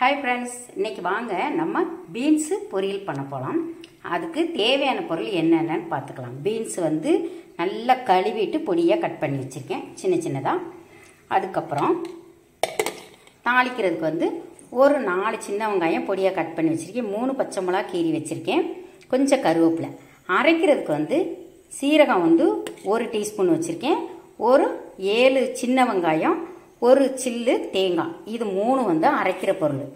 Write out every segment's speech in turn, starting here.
hi friends இன்னைக்கு வாங்க நம்ம பீன்ஸு பொரியல் பண்ண போகலாம் அதுக்கு தேவையான பொருள் என்னென்னு பார்த்துக்கலாம் பீன்ஸ் வந்து நல்லா கழுவிட்டு பொடியாக கட் பண்ணி வச்சுருக்கேன் சின்ன சின்னதாக அதுக்கப்புறம் தாளிக்கிறதுக்கு வந்து ஒரு நாலு சின்ன வெங்காயம் பொடியாக கட் பண்ணி வச்சுருக்கேன் மூணு பச்சை மிளகா கீறி வச்சுருக்கேன் கொஞ்சம் கருவேப்பிலை அரைக்கிறதுக்கு வந்து சீரகம் வந்து ஒரு டீஸ்பூன் வச்சுருக்கேன் ஒரு ஏழு சின்ன வெங்காயம் ஒரு சில்லு தேங்காய் இது மூணு வந்து அரைக்கிற பொருள்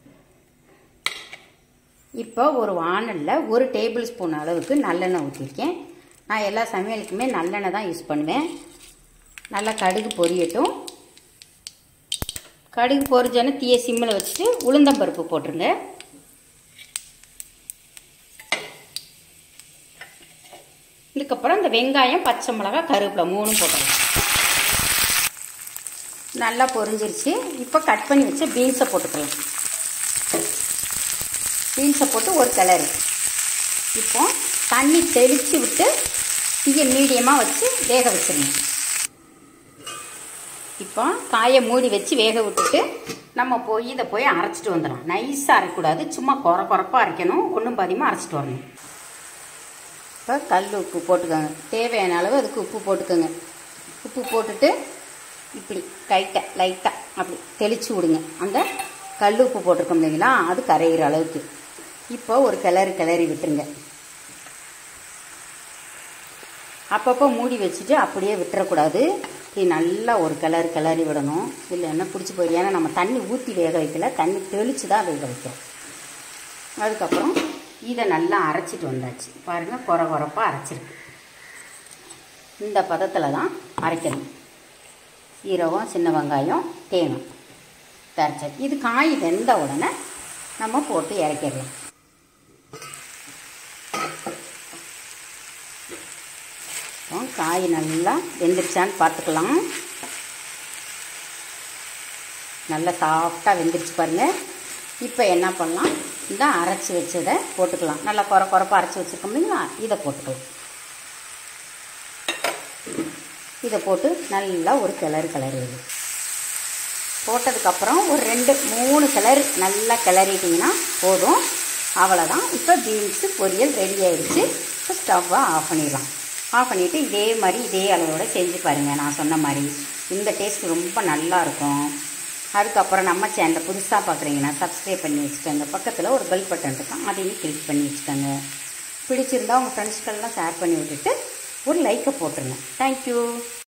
இப்போ ஒரு வானலில் ஒரு டேபிள் ஸ்பூன் அளவுக்கு நல்லெண்ணெய் ஊற்றிருக்கேன் நான் எல்லா சமையலுக்குமே நல்லெண்ணெய் தான் யூஸ் பண்ணுவேன் நல்லா கடுகு பொரியட்டும் கடுகு பொரிஞ்சோன்னு தீய சிம்மில் வச்சுட்டு உளுந்தம்பருப்பு போட்டுருங்க இதுக்கப்புறம் இந்த வெங்காயம் பச்சை மிளகா கருவேப்பிலை மூணும் போட்டுருங்க நல்லா பொரிஞ்சிருச்சு இப்போ கட் பண்ணி வச்ச பீன்ஸை போட்டுக்கலாம் பீன்ஸை போட்டு ஒரு கிளறு இப்போ தண்ணி தெளித்து விட்டு தீய மீடியமாக வச்சு வேக வச்சிருங்க இப்போ காயை மூடி வச்சு வேக விட்டுட்டு நம்ம போய் இதை போய் அரைச்சிட்டு வந்துடலாம் நைஸாக அரைக்கூடாது சும்மா குறை குறைப்பாக அரைக்கணும் ஒன்றும் பாதியமாக அரைச்சிட்டு வரணும் இப்போ கல் உப்பு போட்டுக்கோங்க தேவையான அளவு அதுக்கு உப்பு போட்டுக்கோங்க உப்பு போட்டுட்டு இப்படி லைட்டாக லைட்டாக அப்படி தெளித்து விடுங்க அந்த கல் உப்பு போட்டிருக்கோம் இல்லைங்களா அது கரையிற அளவுக்கு இப்போ ஒரு கிளறி கிளறி விட்டுருங்க அப்பப்போ மூடி வச்சுட்டு அப்படியே விட்டுறக்கூடாது இது நல்லா ஒரு கிளறு கிளறி விடணும் இல்லைன்னா பிடிச்சி போயிடும் ஏன்னா நம்ம தண்ணி ஊற்றி வேக வைக்கல தண்ணி தெளித்து தான் வேக வைக்கிறோம் அதுக்கப்புறம் இதை நல்லா அரைச்சிட்டு வந்தாச்சு பாருங்கள் குறை குறைப்பாக அரைச்சிருக்கு இந்த பதத்தில் தான் அரைக்கணும் சீரகம் சின்ன வெங்காயம் தேங்காய் தரைச்சல் இது காய் வெந்த உடனே நம்ம போட்டு இறக்கிடலாம் காய் நல்லா வெந்துருச்சான்னு பார்த்துக்கலாம் நல்லா சாஃப்டாக வெந்துருச்சு பாருங்கள் இப்போ என்ன பண்ணலாம் இந்த அரைச்சி வச்சதை போட்டுக்கலாம் நல்லா குறை குறைப்பாக அரைச்சி வச்சுருக்கோம் இல்லைங்களா இதை போட்டுக்கலாம் இதை போட்டு நல்லா ஒரு கிளறு கிளறி போட்டதுக்கப்புறம் ஒரு ரெண்டு மூணு கிளறு நல்லா கிளறிட்டிங்கன்னா போதும் அவ்வளோதான் இப்போ பீன்ஸு பொரியல் ரெடி ஆகிடுச்சு இப்போ ஸ்டவ்வை ஆஃப் பண்ணிடலாம் ஆஃப் பண்ணிவிட்டு இதே மாதிரி இதே அளவோடு செஞ்சு பாருங்கள் நான் சொன்ன மாதிரி இந்த டேஸ்ட் ரொம்ப நல்லாயிருக்கும் அதுக்கப்புறம் நம்ம சேனலில் புதுசாக பார்க்குறீங்கன்னா சப்ஸ்கிரைப் பண்ணி வச்சுக்கோங்க பக்கத்தில் ஒரு பெல் பட்டன் இருக்கும் அதையும் கிளிக் பண்ணி வச்சுக்கோங்க பிடிச்சிருந்தா உங்கள் ஃப்ரெண்ட்ஸ்கள்லாம் ஷேர் பண்ணி விட்டுட்டு ஒரு லைக்கை போட்டுருங்க தேங்க்யூ